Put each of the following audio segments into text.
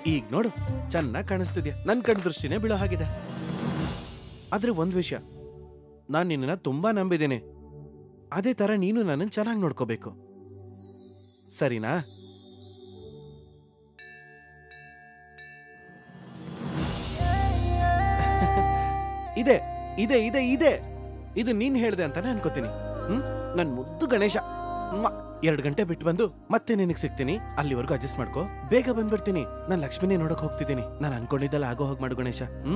ಈಗ ನೋಡು ಚೆನ್ನಾಗಿ ಕಾಣಿಸ್ತಿದ್ಯಾ ನನ್ ಕಣ್ ದೃಷ್ಟಿನೇ ಬೀಳೋ ಹಾಗಿದೆ ಆದ್ರೆ ಒಂದ್ ವಿಷಯ ನಾನ್ ನಿನ್ನ ತುಂಬಾ ನಂಬಿದ್ದೀನಿ ಅದೇ ತರ ನೀನು ನನ್ನನ್ನು ಚೆನ್ನಾಗಿ ನೋಡ್ಕೋಬೇಕು ಸರಿನಾ ಇದೆ ಇದೆ ಇದೆ ಇದೆ ಇದು ನೀನ್ ಹೇಳ್ದೆ ಅಂತಾನೆ ಅನ್ಕೋತೀನಿ ಹ್ಮ್ ನನ್ ಮುದ್ದು ಗಣೇಶ ಎರಡು ಗಂಟೆ ಬಿಟ್ಟು ಬಂದು ಮತ್ತೆ ನಿನಗೆ ಸಿಗ್ತೀನಿ ಅಲ್ಲಿವರೆಗೂ ಅಡ್ಜಸ್ಟ್ ಮಾಡ್ಕೋ ಬೇಗ ಬಂದ್ಬಿಡ್ತೀನಿ ನಾನು ಲಕ್ಷ್ಮಿನೇ ನೋಡಕ್ ಹೋಗ್ತಿದ್ದೀನಿ ನಾನು ಅನ್ಕೊಂಡಿದ್ದಲ್ಲ ಆಗೋ ಹೋಗ್ ಮಾಡು ಗಣೇಶ ಹ್ಮ್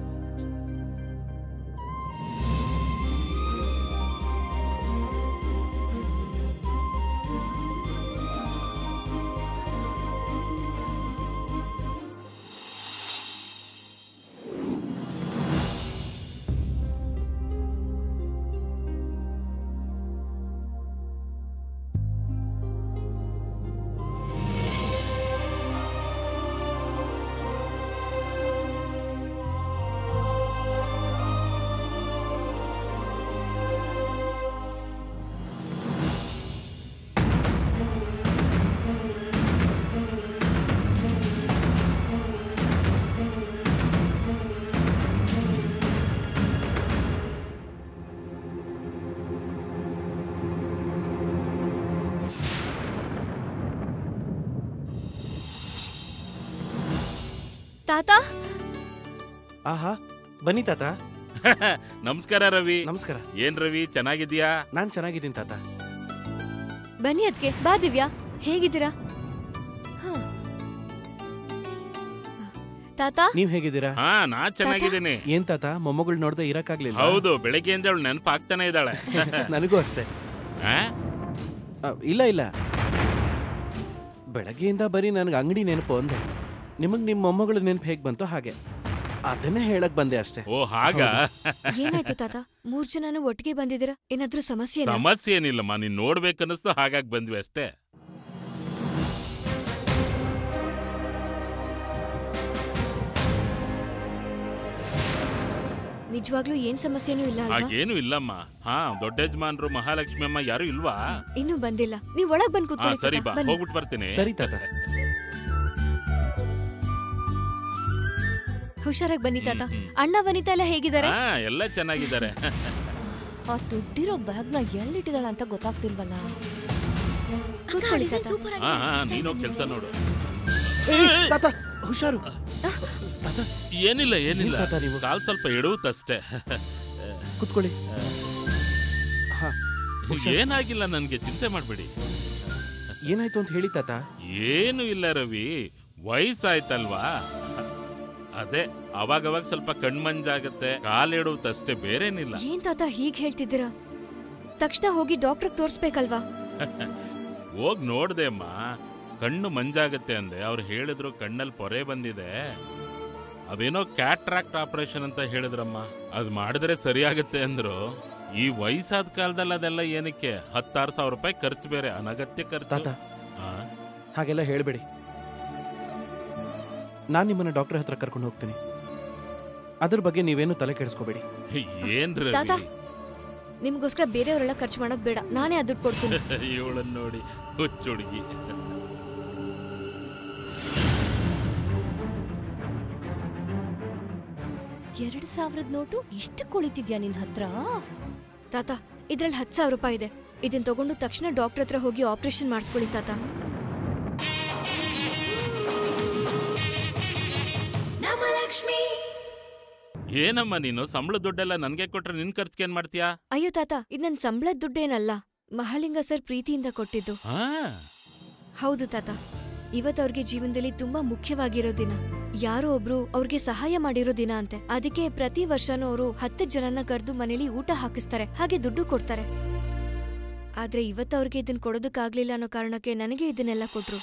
ತಾತ ಆಹಾ ಬನ್ನಿ ತಾತ ನಮಸ್ಕಾರ ರವಿ ನಮಸ್ಕಾರ ಏನ್ ರವಿ ಚೆನ್ನಾಗಿದ್ಯಾ ನಾನ್ ಚೆನ್ನಾಗಿದ್ದೀನಿ ತಾತ ಬನ್ನಿ ಅದ್ಕೆ ಬಾ ದಿವ್ಯಾ ಹೇಗಿದ್ದೀರಾ ಹ. ತಾತ ನೀವ್ ಹೇಗಿದ್ದೀರಾ ಹಾ ನಾ ಚೆನ್ನಾಗಿದ್ದೀನಿ ಏನ್ ತಾತ ಮೊಮ್ಮಗಳು ನೋಡ್ದೆ ಇರಕ್ಕಾಗ್ಲಿಲ್ಲ ಹೌದು ಬೆಳಗ್ಗೆಯಿಂದ ಅವಳು ನೆನಪಾಗ್ತಾನೆ ಇದ್ದಾಳೆ ನನಗೂ ಅಷ್ಟೇ ಆ? ಆ, ಇಲ್ಲ ಇಲ್ಲ ಬೆಳಗ್ಗೆಯಿಂದ ಬರೀ ನನಗೆ ಅಂಗಡಿ ನೆನಪು ಅಂದೆ ನಿಮಗ್ ನಿಮ್ಮ ಮೊಮ್ಮಗಳು ನೆನಪು ಹೇಗ್ ಬಂತೋ ಹಾಗೆ ಅದನ್ನೇ ಹೇಳಕ್ ಬಂದೆ ಅಷ್ಟೇ ಓ ಹಾಗ ಏನಾಯ್ತು ತಾತ ಮೂರ್ ಜನನು ಒಟ್ಟಿಗೆ ಬಂದಿದ್ದೀರಾ ಏನಾದ್ರೂ ಸಮಸ್ಯೆ ಸಮಸ್ಯೆ ಏನಿಲ್ಲಮ್ಮ ನೀನ್ ನೋಡ್ಬೇಕನ್ನಿಸ್ತು ಹಾಗಾಗಿ ಬಂದ್ವಿ ಅಷ್ಟೇ ನಿಜವಾಗ್ಲೂ ಏನ್ ಸಮಸ್ಯೆನೂ ಇಲ್ಲ ಅಲ್ವಾ ಹಾಗೇನು ಇಲ್ಲಮ್ಮ ಹಾ ದೊಡ್ಡ ಯಜಮಾನ್ರು ಮಹಾಲಕ್ಷ್ಮಿ ಅಮ್ಮ ಯಾರು ಇಲ್ವಾ ಇನ್ನೂ ಬಂದಿಲ್ಲ ನೀವ್ ಒಳಗ್ ಬಂದ್ ಹಾ ಕೂತ್ಕೊಳ್ಳಿ ಸರಿ ತಾತ. ಬಾ ಬನ್ನಿ ಹೋಗ್ಬಿಟ್ಟು ಬರ್ತೀನಿ ಸರಿ ತಾತ ಹುಷಾರಾಗಿ ಬನ್ನಿ ತಾತ ಹ್ಮ್, ಹ್ಮ್. ಅಣ್ಣ ವನಿತಾ ಎಲ್ಲ ಹೇಗಿದ್ದಾರೆ ಹಾ ಎಲ್ಲ ಚೆನ್ನಾಗಿದ್ದಾರೆ ಆ ದುಡ್ಡಿರೋ ಬ್ಯಾಗ್ನ ಎಲ್ಲಿಟ್ಟಿದಾಳ ಅಂತ ಗೊತ್ತಾಗ್ತಿಲ್ವಲ್ಲ ಕೂತ್ಕೊಳ್ಳಿ ತಾತ ಹಾ ಹಾ ನೀನು ಕೆಲಸ ನೋಡು ಏಯ್, ತಾತ ಹುಷಾರು ತಾತ ಏನಿಲ್ಲ ಏನಿಲ್ಲ ಏನ್ ತಾತ ನೀವು? ಕಾಲ್ ಸ್ವಲ್ಪ ಎಡುತ್ತಷ್ಟೇ ಕುತ್ಕೊಳ್ಳಿ ಹಾ ಹುಷಾರ್. ಏನಾಗಿಲ್ಲ ನನ್ಗೆ ಚಿಂತೆ ಮಾಡ್ಬೇಡಿ ಏನಾಯ್ತು ಅಂತ ಹೇಳಿ ತಾತ ಏನು ಇಲ್ಲ ರವಿ ವಯಸ್ಸಾಯ್ತಲ್ವಾ ಅದೇ ಅವಾಗವಾಗ ಸ್ವಲ್ಪ ಕಣ್ಮಂಜಾಗತ್ತೆ ಕಾಲಿಡುತ್ತಷ್ಟೇ ಬೇರೇನಿಲ್ಲ ಏನ್ ತಾತ ಹೀಗ್ ಹೇಳ್ತಿದ್ದೀರಾ ತಕ್ಷಣ ಹೋಗಿ ಡಾಕ್ಟರ್ ತೋರ್ಸ್ಬೇಕಲ್ವಾ ಹೋಗ್ ನೋಡ್ದೆ ಅಮ್ಮ ಕಣ್ಣು ಮಂಜಾಗತ್ತೆ ಅಂದೆ ಅವ್ರು ಹೇಳಿದ್ರು ಕಣ್ಣಲ್ಲಿ ಪೊರೆ ಬಂದಿದೆ ಅದೇನೋ ಕ್ಯಾಟ್ರಾಕ್ಟ್ ಆಪರೇಷನ್ ಅಂತ ಹೇಳಿದ್ರಮ್ಮ ಅದ್ ಮಾಡಿದ್ರೆ ಸರಿಯಾಗತ್ತೆ ಅಂದ್ರು ಈ ವಯಸ್ಸಾದ ಕಾಲದಲ್ಲಿ ಅದೆಲ್ಲ ಏನಕ್ಕೆ ಹತ್ತಾರು ಸಾವಿರ ರೂಪಾಯಿ ಖರ್ಚು ಬೇರೆ ಅನಗತ್ಯ ಖರ್ಚು ತಾತ ಆ? ಹಾಗೆಲ್ಲ ಹೇಳ್ಬೇಡಿ ನಾನ್ ನಿಮ್ಮನ್ನ ಡಾಕ್ಟರ್ ಹತ್ರ ಕರ್ಕೊಂಡು ಹೋಗ್ತೀನಿ ಅದ್ರ ಬಗ್ಗೆ ನೀವೇನು ತಲೆ ಕೆಡಿಸ್ಕೋಬೇಡಿ ಏನ್ರಿ ತಾತ. ನಿಮ್ಗೋಸ್ಕರ ಬೇರೆಯವರೆಲ್ಲ ಖರ್ಚು ಮಾಡೋದ್ ಬೇಡ ನಾನೇ ಅದ್ ದುಡ್ಡು ಕೊಡ್ತೀನಿ ಇವಳನ್ನ ನೋಡಿ ಹುಚ್ಚು ಹುಡುಗಿ ಎರಡ್ ಸಾವಿರದ ನೋಟು ಇಷ್ಟು ಕುಳಿತಿದ್ಯಾ ನಿನ್ ಹತ್ರ ತಾತ ಇದ್ರಲ್ಲಿ ಹತ್ತು ಸಾವಿರ ರೂಪಾಯಿ ಇದೆ ಇದನ್ನ ತಗೊಂಡು ತಕ್ಷಣ ಡಾಕ್ಟರ್ ಹತ್ರ ಹೋಗಿ ಆಪರೇಷನ್ ಮಾಡಿಸ್ಕೊಳ್ಳಿ ತಾತ ಏನಮ್ಮ ನೀನು ಸಂಬಳ ದುಡ್ಡೆಲ್ಲ ನನ್ಗೆ ಕೊಟ್ರೆ ನಿನ್ ಖರ್ಚಿಗೆ ಏನ್ ಮಾಡ್ತೀಯಾ ಅಯ್ಯೋ ತಾತ ಇದ್ ನನ್ ಸಂಬಳದ ದುಡ್ಡೇನಲ್ಲ ಮಹಾಲಿಂಗ ಸರ್ ಪ್ರೀತಿಯಿಂದ ಕೊಟ್ಟಿದ್ದು ಹಾ ಹೌದು ತಾತ ಇವತ್ ಅವ್ರಿಗೆ ಜೀವನದಲ್ಲಿ ತುಂಬಾ ಮುಖ್ಯವಾಗಿರೋ ದಿನ ಯಾರೋ ಒಬ್ರು ಅವ್ರಿಗೆ ಸಹಾಯ ಮಾಡಿರೋ ದಿನ ಅಂತೆ ಅದಕ್ಕೆ ಪ್ರತಿ ವರ್ಷನೂ ಅವರು ಹತ್ತು ಜನನ ಕರೆದು ಮನೇಲಿ ಊಟ ಹಾಕಿಸ್ತಾರೆ ಹಾಗೆ ದುಡ್ಡು ಕೊಡ್ತಾರೆ ಆದ್ರೆ ಇವತ್ತು ಅವ್ರಿಗೆ ಇದನ್ ಕೊಡೋದಕ್ಕಾಗ್ಲಿಲ್ಲ ಅನ್ನೋ ಕಾರಣಕ್ಕೆ ನನಗೆ ಇದನ್ನೆಲ್ಲ ಕೊಟ್ರು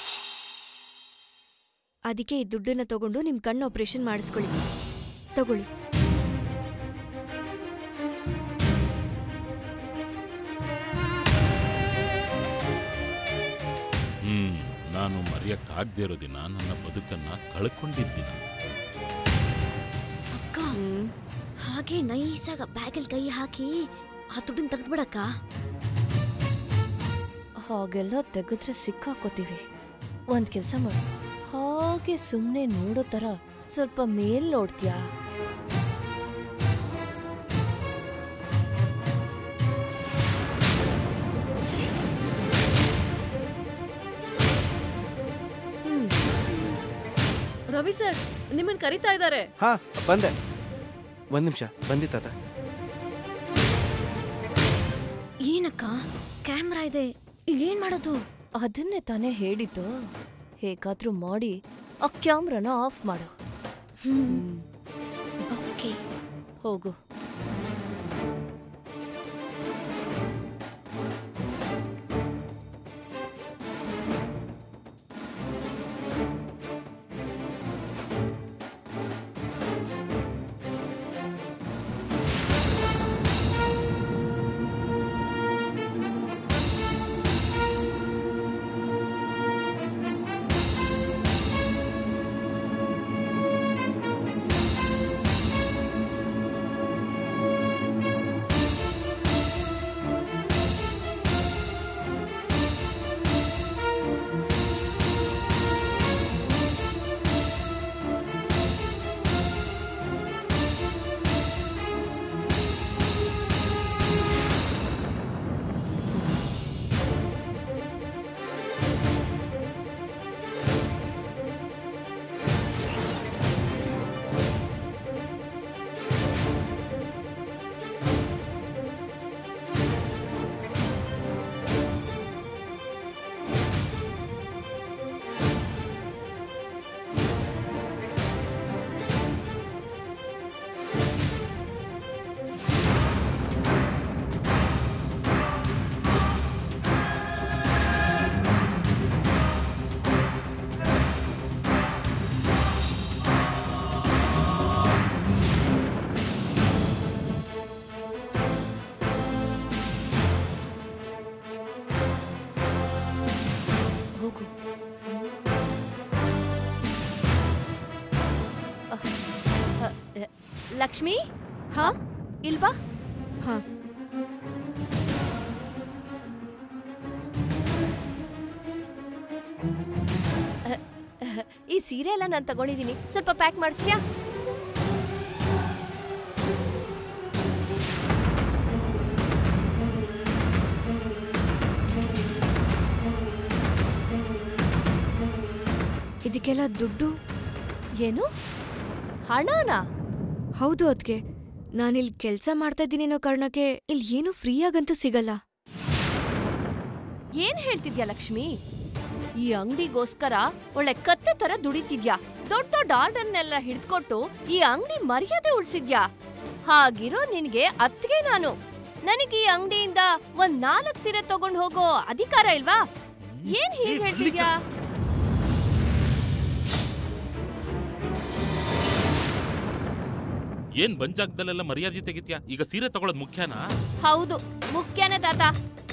ಅದಕ್ಕೆ ಈ ದುಡ್ಡನ್ನ ತಗೊಂಡು ನಿಮ್ ಕಣ್ಣು ಆಪರೇಷನ್ ಮಾಡಿಸ್ಕೊಳ್ಳಿ ತಗೊಳ್ಳಿ ಹ್ಮ್ ನಾನು ಮರೆಯಕ್ಕಾಗ್ದೇ ಇರೋ ದಿನ ನನ್ನ ಬದುಕನ್ನ ಕಳ್ಕೊಂಡಿದ್ದಿನ ಅಕ್ಕ ಹಾಗೆ ನೈಸಾಗ ಬ್ಯಾಗಲ್ ಕೈ ಹಾಕಿ ಆ ದುಡ್ಡನ್ನ ತೆಗೆದ್ಬಿಡಕ್ಕ ಹಾಗೆಲ್ಲ ತೆಗೆದ್ರೆ ಸಿಕ್ಕಾಕೋತೀವಿ ಒಂದ್ ಕೆಲ್ಸ ಮಾಡು ಹಾಗೆ ಯಾಕೆ ಸುಮ್ನೆ ನೋಡೋ ತರ ಸ್ವಲ್ಪ ಮೇಲ್ ನೋಡ್ತ್ಯಾ ಹ್ಮ್. ರವಿ ಸರ್ ನಿಮ್ಮನ್ ಕರಿತಾ ಇದ್ದಾರೆ ಹಾ ಬಂದೆ ಒಂದ್ ನಿಮಿಷ ಬಂದಿ ತಾತ ಏನಕ್ಕ ಕ್ಯಾಮ್ರಾ ಇದೆ ಈಗ ಏನ್ ಮಾಡೋದು ಅದನ್ನೇ ತಾನೇ ಹೇಳಿದ್ದು ಹೇಗಾದ್ರೂ ಮಾಡಿ ಆ ಕ್ಯಾಮ್ರಾನ ಆಫ್ ಮಾಡು ಓಕೆ ಹೋಗು ಹೋಗು ಅಹ್, ಅಹ್, ಅಹ್, ಲಕ್ಷ್ಮಿ ಹಾ ಇಲ್ವಾ ಹಾ ಈ ಸೀರೆ ಎಲ್ಲ ನಾನು ತಗೊಂಡಿದ್ದೀನಿ ಸ್ವಲ್ಪ ಪ್ಯಾಕ್ ಮಾಡಿಸ್ತೀಯಾ ಇದಕ್ಕೆಲ್ಲ ದುಡ್ಡು ಏನು ಹಣನಾ ಹೌದು ಅದ್ಕೆ ನಾನಿಲ್ಲಿ ಕೆಲ್ಸ ಮಾಡ್ತಾ ಇದ್ದೀನಿ ಅನ್ನೋ ಕಾರಣಕ್ಕೆ ಇಲ್ಲಿ ಏನು ಫ್ರೀ ಆಗಂತೂ ಸಿಗಲ್ಲ ಏನ್ ಹೇಳ್ತಿದ್ಯಾ ಲಕ್ಷ್ಮಿ ಈ ಅಂಗಡಿಗೋಸ್ಕರ ಒಳ್ಳೆ ಕತ್ತೆ ತರ ದುಡಿತಿದ್ಯಾ ದೊಡ್ಡ ದೊಡ್ಡ ಆರ್ಡರ್ನೆಲ್ಲ ಹಿಡ್ಕೊಟ್ಟು ಈ ಅಂಗಡಿ ಮರ್ಯಾದೆ ಉಳ್ಸಿದ್ಯಾ ಹಾಗಿರೋ ನಿನ್ಗೆ ಅತ್ಗೆ ನಾನು ನನಗೆ ಈ ಅಂಗಡಿಯಿಂದ ಒಂದ್ ನಾಲ್ಕ್ ಸೀರೆ ತಗೊಂಡ್ ಹೋಗೋ ಅಧಿಕಾರ ಇಲ್ವಾ ಏನ್ ಹೀಗ್ ಹೇಳ್ತಿದ್ಯಾ ಏನ್ ಬಂಜಾಗ್ದಲ್ಲೆಲ್ಲ ಮರ್ಯಾದೆ ತೆಗಿತ್ಯಾ ಈಗ ಸೀರೆ ತಗೊಳ್ಳೋದು ಮುಖ್ಯನಾ ಹೌದು ಮುಖ್ಯನೇ ತಾತ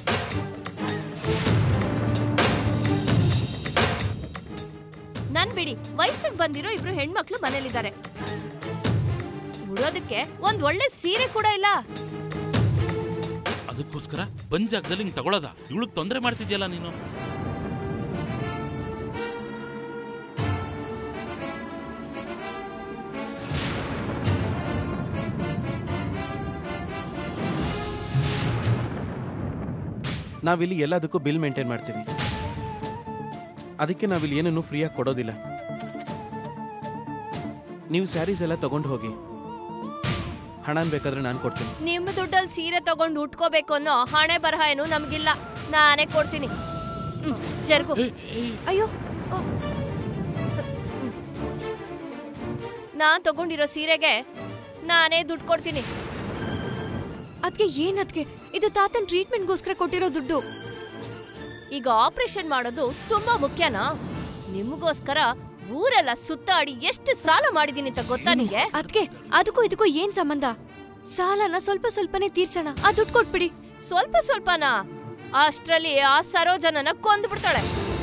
ನನ್ ಬಿಡಿ ವಯಸ್ಸಿಗೆ ಬಂದಿರೋ ಇಬ್ರು ಹೆಣ್ಮಕ್ಳು ಮನೇಲಿದ್ದಾರೆ ಉಡೋದಕ್ಕೆ ಒಂದ್ ಒಳ್ಳೆ ಸೀರೆ ಕೂಡ ಇಲ್ಲ ಅದಕ್ಕೋಸ್ಕರ ಬಂಜಾಗ್ದಲ್ಲಿ ಹಿಂಗ್ ತಗೊಳ್ಳೋದ ಇವಳಿಗೆ ತೊಂದರೆ ಮಾಡ್ತಿದ್ಯಲ್ಲ ನೀನು ನಾವಿಲ್ಲಿ ಎಲ್ಲದಕ್ಕೂ ಬಿಲ್ ಮೇಂಟೈನ್ ಮಾಡ್ತೀವಿ ಅದಕ್ಕೆ ನಾವಿಲ್ಲಿ ಏನನ್ನು ಫ್ರೀಯಾಗಿ ಕೊಡೋದಿಲ್ಲ ನೀವು ಸ್ಯಾರೀಸ್ ಎಲ್ಲ ತಗೊಂಡು ಹೋಗಿ ಹಣನ್ ಬೇಕಾದ್ರೆ ನಾನು ಕೊಡ್ತೀನಿ ನಿಮ್ ದುಡ್ಡಲ್ಲಿ ಸೀರೆ ತಗೊಂಡು ಉಟ್ಕೋಬೇಕು ಅನ್ನೋ ಹಣೆ ಬರಹ ಏನು ನಮ್ಗಿಲ್ಲ ನಾನೇ ಕೊಡ್ತೀನಿ ಹ್ಮ್, ಜರ್ಗು ಅಯ್ಯೋ ನಾನ್ ತಗೊಂಡಿರೋ ಸೀರೆಗೆ ನಾನೇ ದುಡ್ಡು ಕೊಡ್ತೀನಿ ಅದ್ಕೆ ಏನ್ ಅದ್ಕೆ ಇದು ತಾತನ್ ಟ್ರೀಟ್ಮೆಂಟ್ಗೋಸ್ಕರ ಕೊಟ್ಟಿರೋ ದುಡ್ಡು ಈಗ ಆಪರೇಷನ್ ಮಾಡೋದು ತುಂಬಾ ಮುಖ್ಯನಾ ನಿಮಗೋಸ್ಕರ ಊರೆಲ್ಲ ಸುತ್ತಾಡಿ ಎಷ್ಟು ಸಾಲ ಮಾಡಿದೀನಿ ಅಂತ ಗೊತ್ತಾ ನಿಂಗೆ ಅದ್ಕೆ ಅದಕ್ಕೂ ಇದಕ್ಕೂ ಏನ್ ಸಂಬಂಧ ಸಾಲನ ಸ್ವಲ್ಪ ಸ್ವಲ್ಪನೇ ತೀರ್ಸೋಣ ಆ ದುಡ್ಡು ಕೊಟ್ಬಿಡಿ ಸ್ವಲ್ಪ ಸ್ವಲ್ಪನಾ ಅಷ್ಟ್ರಲ್ಲಿ ಆ ಸರೋಜನನ ಕೊಂದು ಬಿಡ್ತಾಳೆ